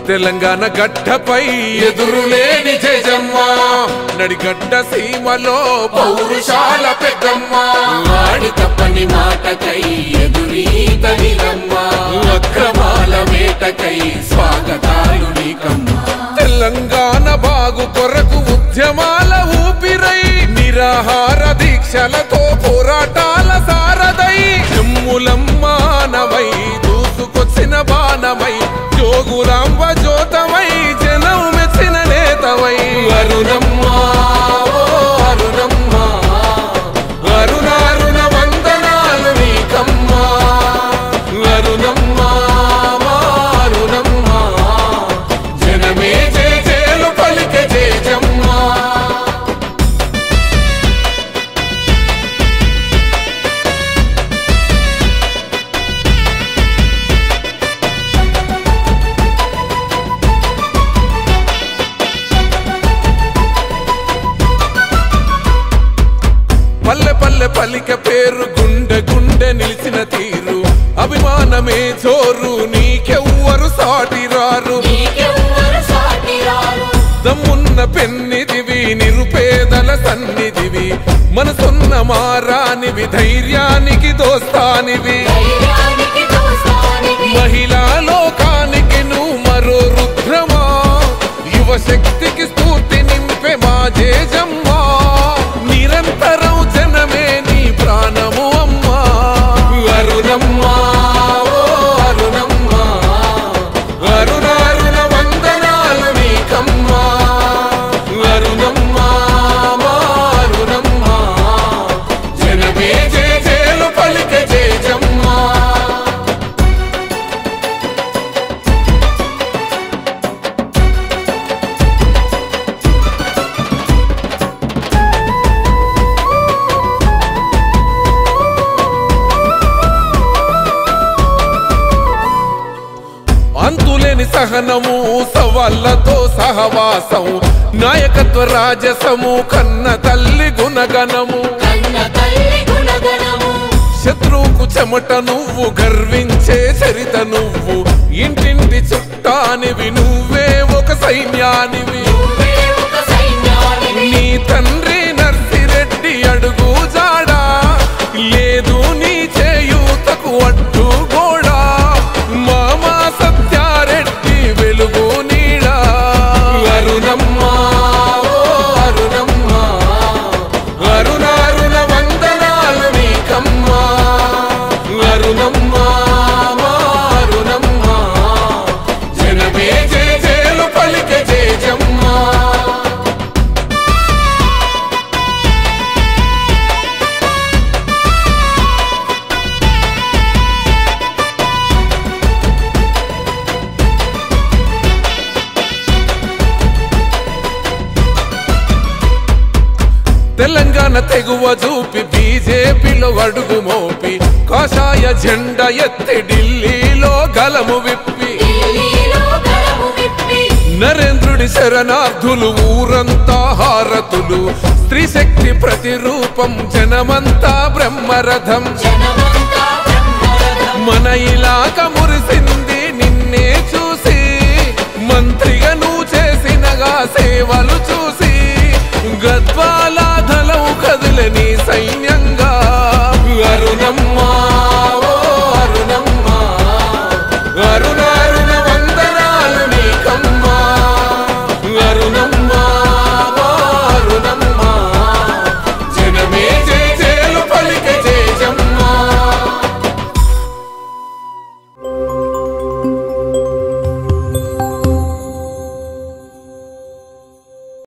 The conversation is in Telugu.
తెలంగాణ గడ్డపై ఎదురులేని జయజమ్మ నడిగడ్డ సీమలో పౌరుషాల పెద్దమ్మ వాడి తప్పని మాటకై ఎదురీత నిలమ్మ అక్రమాల వేటకై స్వాగతాలు నీకమ్మా తెలంగాణ బాగు కొరకు ఉద్యమాల ఊపిరై నిరాహార దీక్షలతో పోరాటాల సారదై జమ్ములమ్మానమై దూసుకొచ్చిన బాణమై జోగులాంబ జ్యోతమై జనం మెచ్చిన నేతవై అరుణమ్మా ఓ అరుణమ్మా అరుణారుణ వందనాలు నీకమ్మా అరుణమ్మా మా అరుణమ్మా జనమే జయ జయలు పలికే జయజమ్మా పల్లె పల్లె పలిక పేరు గుండె గుండె నిలిచిన తీరు అభిమానమే జోరు నీకెవ్వరు సాటి రారు నీకెవ్వరు సాటి రారు దమ్మున్న పెన్నిదివి నిరుపేదల సన్నిధివి మనసున్న మారానివి ధైర్యానికి దోస్తానివి ధైర్యానికి దోస్తానివి మహిళా లోకానికి నువ్వు మరో రుద్రమా యువ శక్తికి స్ఫూర్తి నింపే మా జేజమ్మా నిరంతరం జనమే నీ ప్రాణము అమ్మా అరుణమ్మా ఓ అరుణమ్మా అరుణారుణ వందనాలు నీకమ్మా అరుణమ్మా మా అరుణమ్మా జనమే జయ జయలు పలికే జయజమ్మా అంతులేని సహనము సవాళ్లతో సహవాసం నాయకత్వ రాజసము కన్న తల్లి గుణగణము కన్న తల్లి గుణగణము శత్రువుకు చెమట నువ్వు గర్వించే చరిత నువ్వు ఇంటింటి చుట్టానివి నువ్వే ఒక సైన్యానివి నువ్వే ఒక సైన్యానివి నీ తండ్రి నర్సిరెడ్డి అడుగు జాడా లేదు నీ చేయూతకు అడ్డు గోడా మామా సత్యారెడ్డి వెలుగు నీడా అరుణమ్మా ఓ అరుణమ్మా అరుణారుణ వందనాలు నీకమ్మా అరుణమ్మా మా అరుణమ్మా జనమే జయ జయలు పలికే జయజమ్మా తెలంగాణ తెగువ చూపి బీజేపీలో అడుగు మోపి కాషాయ జెండా ఎత్తి ఢిల్లీలో గలము విప్పి ఢిల్లీలో గలము విప్పి నరేంద్రుడి శరణార్థులు ఊరంతా హారతులు స్త్రీ శక్తి ప్రతిరూపం జనమంతా బ్రహ్మరథం జనమంతా బ్రహ్మరథం మన ఇలాక మురిసింది నిన్నే చూసి మంత్రిగా నువ్వు చేసినగా సేవలు చూసి గద్వాల ధలం కదులని